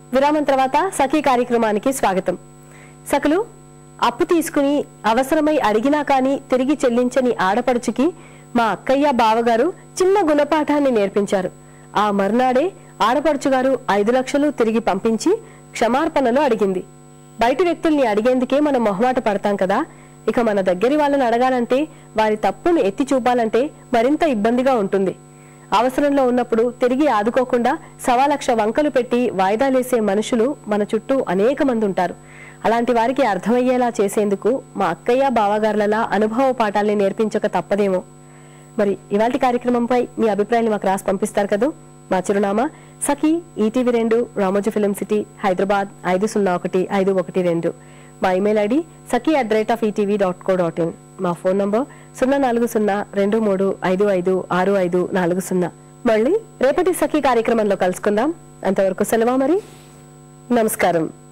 విరామం తర్వాత సఖీ కార్యక్రమానికి స్వాగతం సకులు అప్పు తీసుకుని అవసరమై అడిగినా కానీ తిరిగి చెల్లించని ఆడపడుచుకి మా అక్కయ్య బావగారు చిన్న గుణపాఠాన్ని నేర్పించారు ఆ మర్నాడే ఆడపడుచు గారు ఐదు లక్షలు తిరిగి పంపించి క్షమార్పణలు అడిగింది బయట వ్యక్తుల్ని అడిగేందుకే మనం మొహమాట పడతాం కదా ఇక మన దగ్గరి వాళ్ళని అడగాలంటే వారి తప్పును ఎత్తి చూపాలంటే మరింత ఇబ్బందిగా ఉంటుంది అవసరంలో ఉన్నప్పుడు తిరిగి ఆదుకోకుండా సవా లక్ష వంకలు పెట్టి వాయిదాలేసే మనుషులు మన చుట్టూ అనేక మంది ఉంటారు అలాంటి వారికి అర్థమయ్యేలా చేసేందుకు మా అక్కయ్య బావగారులలా అనుభవ పాఠాల్ని నేర్పించక తప్పదేమో మరి ఇవాటి కార్యక్రమంపై మీ అభిప్రాయాన్ని మాకు రాసి పంపిస్తారు కదా మా చిరునామా సఖీ ఈటీవీ రెండు రామోజీ ఫిలిం సిటీ హైదరాబాద్ ఐదు సున్నా ఒకటి ఐదు ఒకటి రెండు మా email ID Sakhi at rate of ETV dot co dot in మా ఫోన్ నంబర్ సున్నా నాలుగు సున్నా రెండు మూడు ఐదు ఐదు ఆరు ఐదు నాలుగు సున్నా మళ్ళీ రేపటి సఖీ కార్యక్రమంలో కలుసుకుందాం అంతవరకు సెలవా మరి నమస్కారం